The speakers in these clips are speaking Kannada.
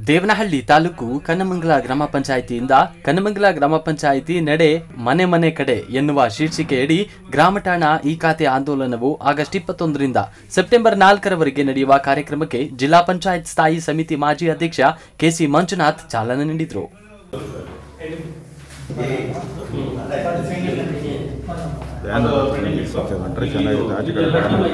ದೇವನಹಳ್ಳಿ ತಾಲೂಕು ಕನ್ನಮಂಗಲ ಗ್ರಾಮ ಪಂಚಾಯಿತಿಯಿಂದ ಕನ್ನಮಂಗಲ ಗ್ರಾಮ ಪಂಚಾಯಿತಿ ನಡೆ ಮನೆ ಮನೆ ಕಡೆ ಎನ್ನುವ ಶೀರ್ಷಿಕೆಯಡಿ ಗ್ರಾಮಠಾಣ ಈ ಖಾತೆ ಆಂದೋಲನವು ಆಗಸ್ಟ್ ಇಪ್ಪತ್ತೊಂದರಿಂದ ಸೆಪ್ಟೆಂಬರ್ ನಾಲ್ಕರವರೆಗೆ ನಡೆಯುವ ಕಾರ್ಯಕ್ರಮಕ್ಕೆ ಜಿಲ್ಲಾ ಪಂಚಾಯತ್ ಸ್ಥಾಯಿ ಸಮಿತಿ ಮಾಜಿ ಅಧ್ಯಕ್ಷ ಕೆಸಿ ಮಂಜುನಾಥ್ ಚಾಲನೆ ನೀಡಿದರು ಬಿಟ್ರೆ ಚೆನ್ನಾಗಿದೆ ಆಚೆ ಕಡೆ ಕಡಿಮೆ.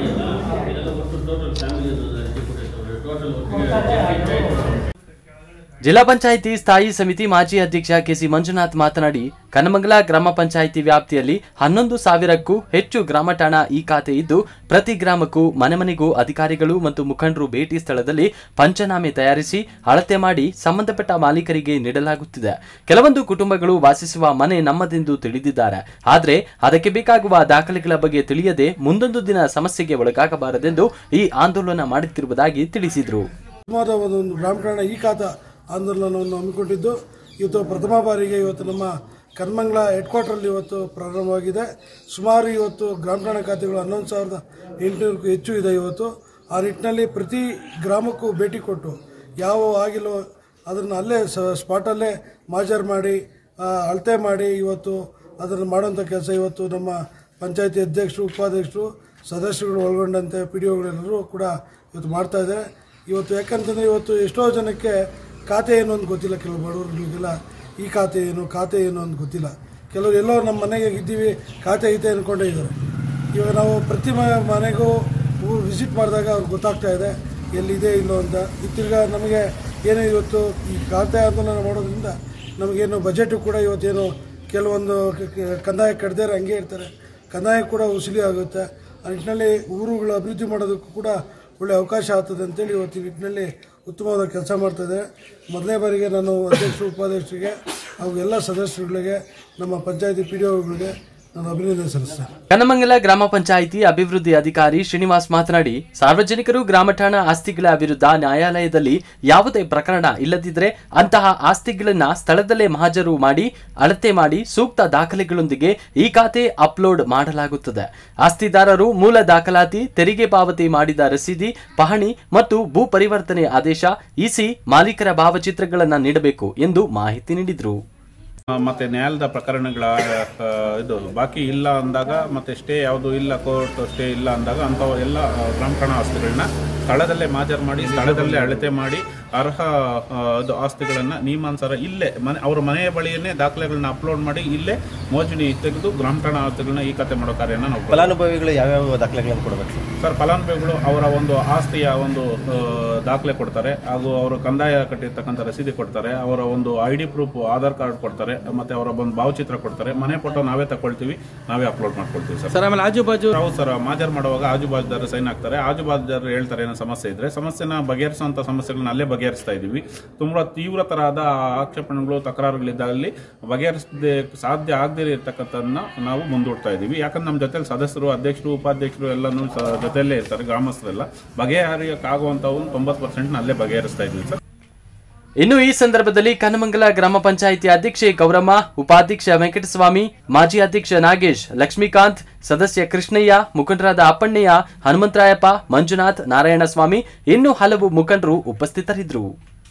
ಜಿಲ್ಲಾ ಪಂಚಾಯಿತಿ ಸ್ಥಾಯಿ ಸಮಿತಿ ಮಾಜಿ ಅಧ್ಯಕ್ಷ ಕೆಸಿ ಮಂಜುನಾಥ್ ಮಾತನಾಡಿ ಕನ್ನಮಂಗಲ ಗ್ರಾಮ ಪಂಚಾಯಿತಿ ವ್ಯಾಪ್ತಿಯಲ್ಲಿ ಹನ್ನೊಂದು ಸಾವಿರಕ್ಕೂ ಹೆಚ್ಚು ಗ್ರಾಮ ಠಾಣ ಈ ಖಾತೆ ಇದ್ದು ಪ್ರತಿ ಗ್ರಾಮಕ್ಕೂ ಮನೆ ಮನೆಗೂ ಅಧಿಕಾರಿಗಳು ಮತ್ತು ಮುಖಂಡರು ಭೇಟಿ ಸ್ಥಳದಲ್ಲಿ ಪಂಚನಾಮೆ ತಯಾರಿಸಿ ಅಳತೆ ಮಾಡಿ ಸಂಬಂಧಪಟ್ಟ ಮಾಲೀಕರಿಗೆ ನೀಡಲಾಗುತ್ತಿದೆ ಕೆಲವೊಂದು ಕುಟುಂಬಗಳು ವಾಸಿಸುವ ಮನೆ ನಮ್ಮದೆಂದು ತಿಳಿದಿದ್ದಾರೆ ಆದರೆ ಅದಕ್ಕೆ ಬೇಕಾಗುವ ದಾಖಲೆಗಳ ಬಗ್ಗೆ ತಿಳಿಯದೆ ಮುಂದೊಂದು ದಿನ ಸಮಸ್ಯೆಗೆ ಒಳಗಾಗಬಾರದೆಂದು ಈ ಆಂದೋಲನ ಮಾಡುತ್ತಿರುವುದಾಗಿ ತಿಳಿಸಿದರು ಸುಮಾರು ಒಂದು ಗ್ರಾಮಠಾಣ ಈ ಖಾತ ಆಂದೋಲನವನ್ನು ಹಮ್ಮಿಕೊಂಡಿದ್ದು ಇವತ್ತು ಪ್ರಥಮ ಬಾರಿಗೆ ಇವತ್ತು ನಮ್ಮ ಕನ್ಮಂಗ್ಲ ಹೆಡ್ ಕ್ವಾರ್ಟರಲ್ಲಿ ಇವತ್ತು ಪ್ರಾರಂಭವಾಗಿದೆ ಸುಮಾರು ಇವತ್ತು ಗ್ರಾಮಠಾಣ ಖಾತೆಗಳು ಹನ್ನೊಂದು ಸಾವಿರದ ಎಂಟುನೂರಕ್ಕೂ ಹೆಚ್ಚು ಇದೆ ಇವತ್ತು ಆ ನಿಟ್ಟಿನಲ್ಲಿ ಪ್ರತಿ ಗ್ರಾಮಕ್ಕೂ ಭೇಟಿ ಕೊಟ್ಟು ಯಾವ ಆಗಿಲ್ಲೋ ಅದನ್ನು ಅಲ್ಲೇ ಸ ಸ್ಪಾಟಲ್ಲೇ ಮಾಜರ್ ಮಾಡಿ ಆ, ಅಳತೆ ಮಾಡಿ ಇವತ್ತು ಅದನ್ನು ಮಾಡುವಂಥ ಕೆಲಸ ಇವತ್ತು ನಮ್ಮ ಪಂಚಾಯತಿ ಅಧ್ಯಕ್ಷರು ಉಪಾಧ್ಯಕ್ಷರು ಸದಸ್ಯರುಗಳು ಒಳಗೊಂಡಂತೆ ಪಿ ಡಿ ಒಗಳೆಲ್ಲರೂ ಕೂಡ ಇವತ್ತು ಮಾಡ್ತಾ ಇದ್ದಾರೆ ಇವತ್ತು ಯಾಕಂತಂದರೆ ಇವತ್ತು ಎಷ್ಟೋ ಜನಕ್ಕೆ ಖಾತೆ ಏನು ಅಂತ ಗೊತ್ತಿಲ್ಲ ಕೆಲವು ಬಡವರುಗಳಿಗೆಲ್ಲ ಈ ಖಾತೆ ಏನು ಖಾತೆ ಏನು ಅಂತ ಗೊತ್ತಿಲ್ಲ ಕೆಲವರು ಎಲ್ಲೋ ನಮ್ಮ ಮನೆಗೆ ಇದ್ದೀವಿ ಖಾತೆ ಐತೆ ಅಂದ್ಕೊಂಡೇ ಇದ್ದಾರೆ ಇವಾಗ ನಾವು ಪ್ರತಿ ಮ- ಮನೆಗೂ ವಿಸಿಟ್ ಮಾಡಿದಾಗ ಅವ್ರಿಗೆ ಗೊತ್ತಾಗ್ತಾ ಇದೆ ಎಲ್ಲಿದೆ ಇಲ್ಲೋ ಅಂತ ಇತ್ತಿರ್ಗ ನಮಗೆ ಏನು ಇವತ್ತು ಈ ಖಾತೆ ಆಂದೋಲನ ಮಾಡೋದ್ರಿಂದ ನಮಗೇನು ಬಜೆಟು ಕೂಡ ಇವತ್ತೇನು ಕೆಲವೊಂದು ಕ- ಕ- ಕಂದಾಯ ಕಡ್ದಾರೆ ಹಂಗೆ ಇರ್ತಾರೆ ಕಂದಾಯ ಕೂಡ ಉಸಿಲಿ ಆಗುತ್ತೆ ಆ ನಿಟ್ಟಿನಲ್ಲಿ ಊರುಗಳ ಅಭಿವೃದ್ಧಿ ಮಾಡೋದಕ್ಕೂ ಕೂಡ ಒಳ್ಳೆಯ ಅವಕಾಶ ಆಗ್ತದೆ ಅಂತೇಳಿ ಇವತ್ತು ಈ ನಿಟ್ಟಿನಲ್ಲಿ ಉತ್ತಮವಾದ ಕೆಲಸ ಮಾಡ್ತಾಯಿದೆ ಮೊದಲನೇ ಬಾರಿಗೆ ನಾನು ಅಧ್ಯಕ್ಷರು ಉಪಾಧ್ಯಕ್ಷರಿಗೆ ಹಾಗೂ ಎಲ್ಲ ಸದಸ್ಯರುಗಳಿಗೆ ನಮ್ಮ ಪಂಚಾಯತಿ ಪಿ ಡಿ ಒಗಳಿಗೆ ನಾನು ಅಭಿನಂದನೆ ಸಲ್ಲಿಸ್ತೇನೆ ಕನ್ನಮಂಗಲ ಗ್ರಾಮ ಪಂಚಾಯಿತಿ ಅಭಿವೃದ್ಧಿ ಅಧಿಕಾರಿ ಶ್ರೀನಿವಾಸ್ ಮಾತನಾಡಿ ಸಾರ್ವಜನಿಕರು ಗ್ರಾಮ ಠಾಣಾ ಆಸ್ತಿಗಳ ವಿರುದ್ಧ ನ್ಯಾಯಾಲಯದಲ್ಲಿ ಯಾವುದೇ ಪ್ರಕರಣ ಇಲ್ಲದಿದ್ದರೆ ಅಂತಹ ಆಸ್ತಿಗಳನ್ನ ಸ್ಥಳದಲ್ಲೇ ಮಹಾಜರು ಮಾಡಿ ಅಳತೆ ಮಾಡಿ ಸೂಕ್ತ ದಾಖಲೆಗಳೊಂದಿಗೆ ಈ ಖಾತೆ ಅಪ್ಲೋಡ್ ಮಾಡಲಾಗುತ್ತದೆ ಆಸ್ತಿದಾರರು ಮೂಲ ದಾಖಲಾತಿ ತೆರಿಗೆ ಪಾವತಿ ಮಾಡಿದ ರಸೀದಿ ಪಹಣಿ ಮತ್ತು ಭೂ ಪರಿವರ್ತನೆ ಆದೇಶ ಇಸಿ ಮಾಲೀಕರ ಭಾವಚಿತ್ರಗಳನ್ನು ನೀಡಬೇಕು ಎಂದು ಮಾಹಿತಿ ನೀಡಿದರು ಆ, ಮತ್ತೆ ನ್ಯಾಯಾಲಯದ ಪ್ರಕರಣಗಳ ಆ, ಇದು ಬಾಕಿ ಇಲ್ಲ ಅಂದಾಗ ಮತ್ತೆ ಸ್ಟೇ ಯಾವುದು ಇಲ್ಲ ಕೋರ್ಟ್ ಸ್ಟೇ ಇಲ್ಲ ಅಂದಾಗ ಅಂಥವು ಎಲ್ಲ ಆ, ಗ್ರಾಮ ಠಾಣಾ ಆಸ್ತಿಗಳನ್ನ ಸ್ಥಳದಲ್ಲೇ ಮಾಜರ್ ಮಾಡಿ ಸ್ಥಳದಲ್ಲೇ ಅಳತೆ ಮಾಡಿ ಅರ್ಹ ಆ, ಇದು ಆಸ್ತಿಗಳನ್ನು ನಿಯಮಾನುಸಾರ ಇಲ್ಲೇ ಮನೆ ಅವರ ಮನೆಯ ಬಳಿಯನ್ನೇ ದಾಖಲೆಗಳನ್ನ ಅಪ್ಲೋಡ್ ಮಾಡಿ ಇಲ್ಲೇ ಮೋಜಣಿ ತೆಗೆದು ಗ್ರಾಮ ಠಾಣಾ ಆಸ್ತಿಗಳನ್ನ ಈ ಕತೆ ಮಾಡೋ ಕಾರ್ಯನ ನಾವು ಫಲಾನುಭವಿಗಳು ಯಾವ್ಯಾವ ದಾಖಲೆಗಳನ್ನು ಕೊಡಬೇಕು ಸರ್ ಸರ್ ಫಲಾನುಭವಿಗಳು ಅವರ ಒಂದು ಆಸ್ತಿಯ ಒಂದು ಆ, ದಾಖಲೆ ಕೊಡ್ತಾರೆ ಹಾಗೂ ಅವರು ಕಂದಾಯ ಕಟ್ಟಿರ್ತಕ್ಕಂಥ ರಸೀದಿ ಕೊಡ್ತಾರೆ ಅವರ ಒಂದು I D proof Aadhaar card ಕೊಡ್ತಾರೆ ಮತ್ತೆ ಅವರ ಒಂದು ಭಾವಚಿತ್ರ ಕೊಡ್ತಾರೆ ಮನೆ ಫೋಟೋ ನಾವೇ ತಗೊಳ್ತೀವಿ ನಾವೇ ಅಪ್ಲೋಡ್ ಮಾಡ್ಕೊಳ್ತೀವಿ ಸರ್ ಸರ್ ಆಮೇಲೆ ಆಜು ಬಾಜು ನಾವು ಸರ್ ಮಾಜರ್ ಮಾಡುವಾಗ ಆಜು ಬಾಜುದಾರರು ಸೈನ್ ಆಗ್ತಾರೆ ಆಜು ಬಾಜುದಾರರು ಹೇಳ್ತಾರೆ ಏನೋ ಸಮಸ್ಯೆ ಇದ್ರೆ ಸಮಸ್ಯೆನ ಬಗೆಹರಿಸುವಂತ ಸಮಸ್ಯೆಗಳನ್ನ ಅಲ್ಲೇ ಬಗೆಹರಿಸ್ತಾ ಇದೀವಿ ತುಂಬಾ ತೀವ್ರತರವಾದ ಆಕ್ಷೇಪಣೆಗಳು ತಕರಾರುಗಳಿದ್ದಲ್ಲಿ ಬಗೆಹರಿಸದೆ ಸಾಧ್ಯ ಆಗದೇ ಇರತಕ್ಕಂಥದ್ದನ್ನ ನಾವು ಮುಂದೂಡ್ತಾ ಇದೀವಿ ಯಾಕಂದ್ರೆ ನಮ್ಮ ಜೊತೆಲಿ ಸದಸ್ಯರು ಅಧ್ಯಕ್ಷರು ಉಪಾಧ್ಯಕ್ಷರು ಎಲ್ಲನೂ ಸ- ಜೊತೆಯಲ್ಲೇ ಇರ್ತಾರೆ ಗ್ರಾಮಸ್ಥರೆಲ್ಲ ಬಗೆಹರಿಯಕ್ಕಾಗುವಂಥವು ತೊಂಬತ್ತು ಪರ್ಸೆಂಟ್ ಅಲ್ಲೇ ಬಗೆಹರಿಸ್ತಾ ಇದೀವಿ ಸರ್ ಇನ್ನು ಈ ಸಂದರ್ಭದಲ್ಲಿ ಕನ್ನಮಂಗಲ ಗ್ರಾಮ ಪಂಚಾಯಿತಿ ಅಧ್ಯಕ್ಷೆ ಗೌರಮ್ಮ ಉಪಾಧ್ಯಕ್ಷ ವೆಂಕಟಸ್ವಾಮಿ ಮಾಜಿ ಅಧ್ಯಕ್ಷ ನಾಗೇಶ್ ಲಕ್ಷ್ಮೀಕಾಂತ್ ಸದಸ್ಯ ಕೃಷ್ಣಯ್ಯ ಮುಖಂಡರಾದ ಅಪ್ಪಣ್ಣಯ್ಯ ಹನುಮಂತರಾಯಪ್ಪ ಮಂಜುನಾಥ್ ನಾರಾಯಣಸ್ವಾಮಿ ಇನ್ನು ಹಲವು ಮುಖಂಡರು ಉಪಸ್ಥಿತರಿದ್ದರು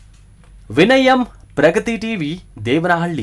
ವಿನಯಂ ಪ್ರಗತಿ ಟಿವಿ ದೇವನಹಳ್ಳಿ